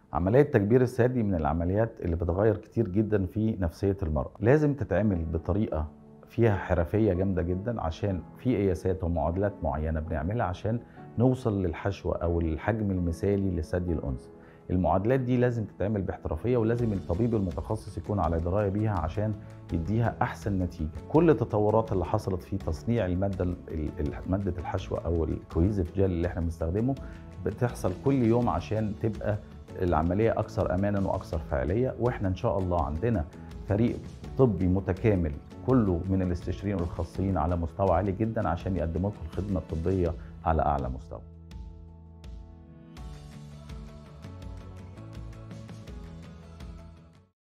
عملية تكبير الثدي من العمليات اللي بتغير كتير جدا في نفسية المرأة لازم تتعمل بطريقة فيها حرفية جامدة جدا عشان في قياسات ومعادلات معينة بنعملها عشان نوصل للحشوة أو الحجم المثالي لثدي الأنثى المعادلات دي لازم تتعمل باحترافية ولازم الطبيب المتخصص يكون على دراية بيها عشان يديها أحسن نتيجة كل التطورات اللي حصلت في تصنيع المادة ال- ال- مادة الحشوة أو الكويزيف جel اللي احنا بنستخدمه بتحصل كل يوم عشان تبقى العملية أكثر أمانا وأكثر فاعلية وإحنا إن شاء الله عندنا فريق طبي متكامل كله من الاستشاريين والخاصين على مستوى عالي جدا عشان يقدموا لكم الخدمة الطبية على أعلى مستوى